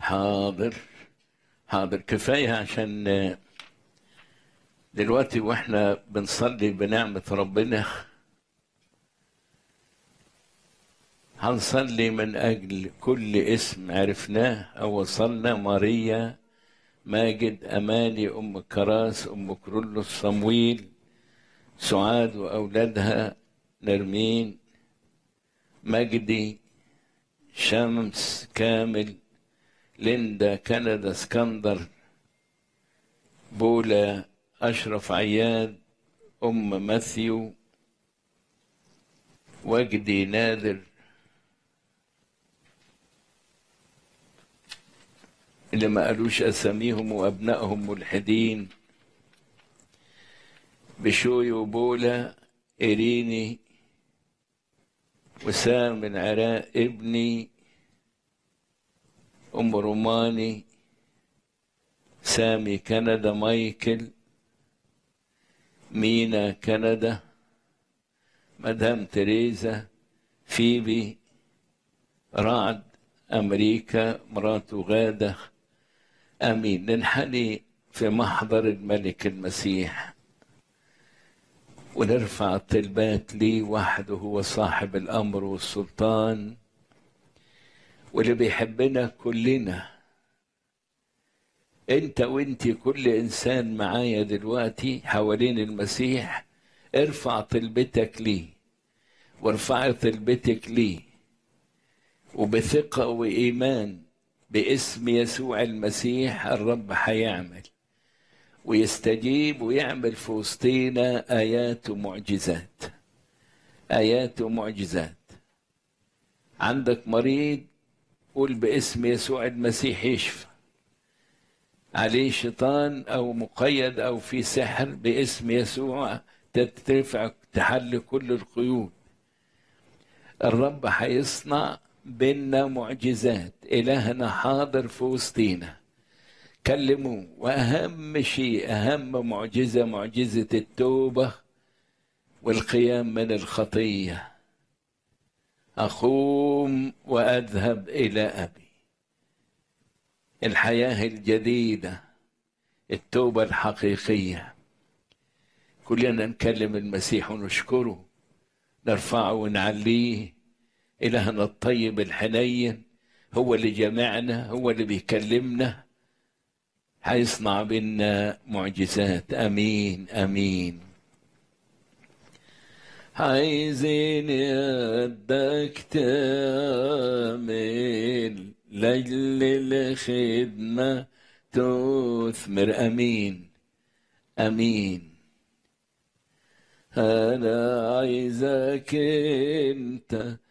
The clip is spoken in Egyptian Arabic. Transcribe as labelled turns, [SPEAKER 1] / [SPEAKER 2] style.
[SPEAKER 1] حاضر حاضر كفاية عشان دلوقتي واحنا بنصلي بنعمة ربنا هنصلي من أجل كل اسم عرفناه أو وصلنا ماريا ماجد أماني أم كراس أم كرولوس صمويل سعاد وأولادها نرمين مجدي شمس كامل ليندا كندا اسكندر بولا أشرف عياد أم ماثيو وجدي نادر اللي ما قالوش أساميهم وأبنائهم ملحدين بشوي وبولا إريني وسام العراق ابني أم روماني سامي كندا مايكل مينا كندا مدام تريزا فيبي رعد أمريكا مراته غادة آمين ننحني في محضر الملك المسيح ونرفع الطلبات ليه وحده هو صاحب الأمر والسلطان واللي بيحبنا كلنا انت وانت كل انسان معايا دلوقتي حوالين المسيح ارفع طلبتك ليه وارفعي طلبتك ليه وبثقة وإيمان باسم يسوع المسيح الرب هيعمل ويستجيب ويعمل في وسطينا آيات ومعجزات آيات ومعجزات عندك مريض قول باسم يسوع المسيح يشفى عليه شيطان او مقيد او في سحر باسم يسوع تترفع تحل كل القيود الرب هيصنع بينا معجزات الهنا حاضر في وسطينا كلموه واهم شيء اهم معجزه معجزه التوبه والقيام من الخطيه اقوم واذهب الى ابي الحياه الجديده التوبه الحقيقيه كلنا نكلم المسيح ونشكره نرفعه ونعليه الهنا الطيب الحنين هو اللي جمعنا هو اللي بيكلمنا هيصنع بينا معجزات امين امين عايزين يدك تعمل لاجل الخدمة تثمر أمين أمين أنا عايزك أنت